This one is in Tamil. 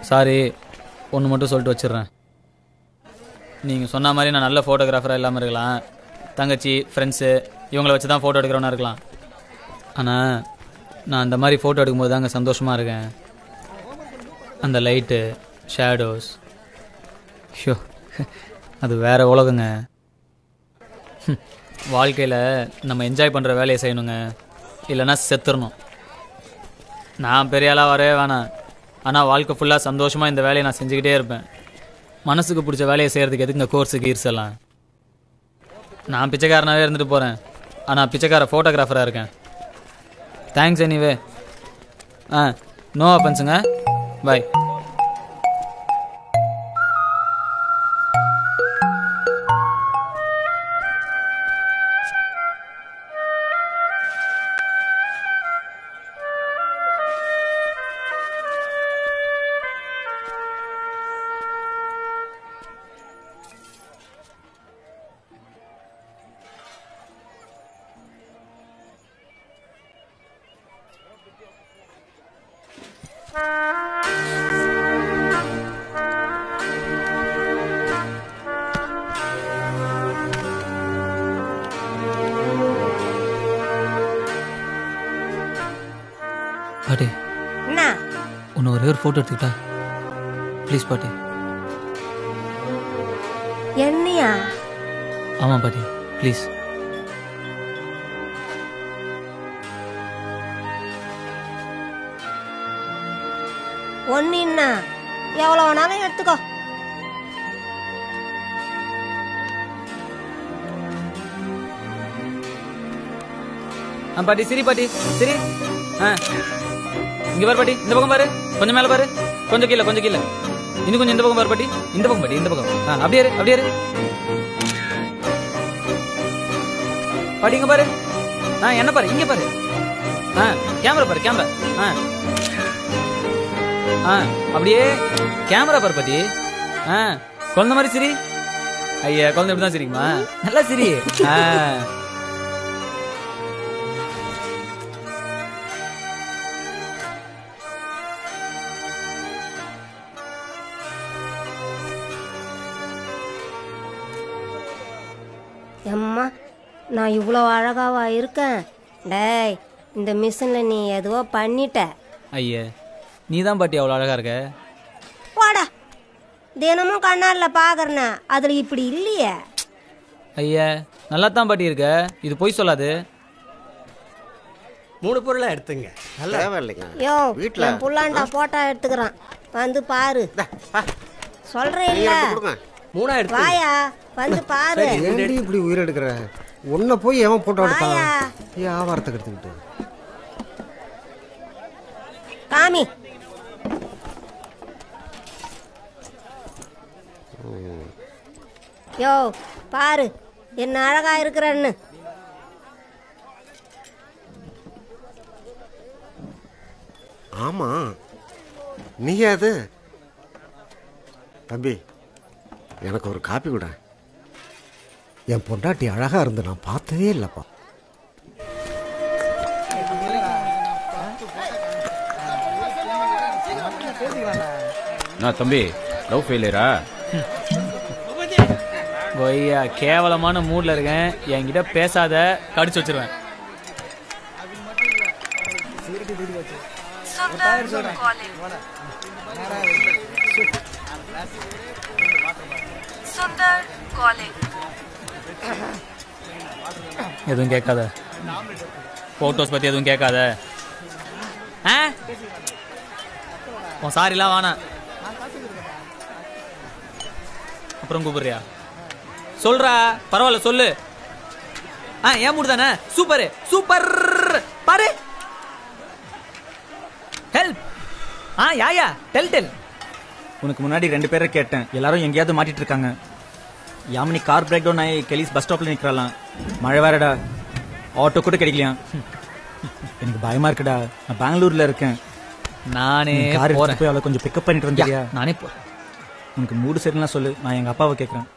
சாரி ஒன்று மட்டும் சொல்லிட்டு வச்சிடுறேன் நீங்கள் சொன்ன மாதிரி நான் நல்ல ஃபோட்டோகிராஃபராக இல்லாமல் இருக்கலாம் தங்கச்சி ஃப்ரெண்ட்ஸு இவங்கள வச்சு தான் ஃபோட்டோ எடுக்கிறவனா இருக்கலாம் ஆனால் நான் அந்த மாதிரி ஃபோட்டோ எடுக்கும்போது தாங்க சந்தோஷமாக இருக்கேன் அந்த லைட்டு ஷேடோஸ் ஷோ அது வேற உலகங்க வாழ்க்கையில் நம்ம என்ஜாய் பண்ணுற வேலையை செய்யணுங்க இல்லைன்னா செத்துறணும் நான் பெரிய ஆளாக வரவே வேணாம் ஆனால் வாழ்க்கை ஃபுல்லாக சந்தோஷமாக இந்த வேலையை நான் செஞ்சுக்கிட்டே இருப்பேன் மனசுக்கு பிடிச்ச வேலையை செய்கிறதுக்கு எதுக்கு இந்த கோர்ஸு கீர்ஸ் எல்லாம் நான் பிச்சைக்காரனாகவே இருந்துட்டு போகிறேன் ஆனால் பிச்சைக்கார ஃபோட்டோகிராஃபராக இருக்கேன் தேங்க்ஸ் எனிவே ஆ நோ அப்பன்ஸுங்க பாய் பாட்டி என்ன உன்னை ஒரே ஒரு ஃபோட்டோ எடுத்துக்கிட்டா ப்ளீஸ் பாட்டி என்னையா ஆமாம் பாட்டி ப்ளீஸ் ஒன்னு என்ன எவ்வளோ வேணாலும் எடுத்துக்கோ ஆ பாட்டி சரி பாட்டி சரி ஆ இங்க பாரு பாட்டி இந்த பக்கம் பாரு கொஞ்சம் மேல பாரு கொஞ்சம் கீழே கொஞ்சம் கீழே இன்னும் கொஞ்சம் இந்த பக்கம் பாரு பாட்டி இந்த பக்கம் பாட்டி இந்த பக்கம் ஆ அப்படியே இரு அப்படியே இரு பாட்டி இங்க பாரு ஆ என்ன பாரு இங்க பாரு ஆ கேமரா பாரு கேமரா ஆ ஆ அப்படியே கேமரா பாரு பாட்டி ஆ குழந்தை மாதிரி சிரி ஐயா குழந்தை இப்படி தான் சிரிக்குமா நல்லா சிரி ஆ எம்மா நான் இவ்வளோ அழகாவா இருக்கேன் டேய் இந்த மிஷினில் நீ எதுவோ பண்ணிட்ட ஐயே நீ தான் பாட்டி அவ்வளோ அழகா இருக்க போடா தினமும் கண்ணாடில் பார்க்குறேனே அதில் இப்படி இல்லையே ஐயா நல்லா தான் பாட்டி இருக்க இது பொய் சொல்லாது மூணு பொருளா எடுத்துங்க நல்லா தேவையில்லைங்க யோ வீட்ல? என் புள்ளாண்டா போட்டோ எடுத்துக்கிறான் வந்து பாரு சொல்றேன் இல்ல கொடுங்க மூணா எடுத்து வாயா வந்து பாரு ஏன்டி இப்படி உயிர் எடுக்கிற உன்னை போய் எவன் போட்டோ எடுத்தான் வாயா. வியாபாரத்துக்கு எடுத்துக்கிட்டு காமி யோ பாரு என்ன அழகா இருக்கிறன்னு ஆமா நீ அது தம்பி எனக்கு ஒரு காப்பி கூட என் பொண்டாட்டி அழகா இருந்து நான் பார்த்ததே இல்லப்பா நான் தம்பி லவ் ஃபெயிலியரா ஒய்யா கேவலமான மூட்ல இருக்கேன் என்கிட்ட பேசாத கடிச்சு வச்சிருவேன் சுந்தர் காலிங் எதுவும் கேட்காத ஃபோட்டோஸ் பற்றி எதுவும் கேட்காத ஆ உன் சாரிலாம் வேணாம் அப்புறம் கூப்பிடுறியா சொல்றா பரவாயில்ல சொல்லு ஆ ஏன் மூடு தானே சூப்பர் சூப்பர் பாரு ஹெல்ப் ஆ யாயா டெல் டெல் உனக்கு முன்னாடி ரெண்டு பேரை கேட்டேன் எல்லாரும் எங்கேயாவது மாட்டிட்டு இருக்காங்க யாமினி கார் பிரேக் டவுன் ஆகி கெலிஸ் பஸ் ஸ்டாப்ல நிக்கிறாளாம் மழை வேறடா ஆட்டோ கூட கிடைக்கலையா எனக்கு பயமா இருக்குடா நான் பெங்களூர்ல இருக்கேன் நானே கார் போறேன் போய் அவளை கொஞ்சம் பிக்கப் பண்ணிட்டு வந்தியா நானே போறேன் உனக்கு மூடு சரினா சொல்லு நான் எங்க அப்பாவை கேட்கறேன்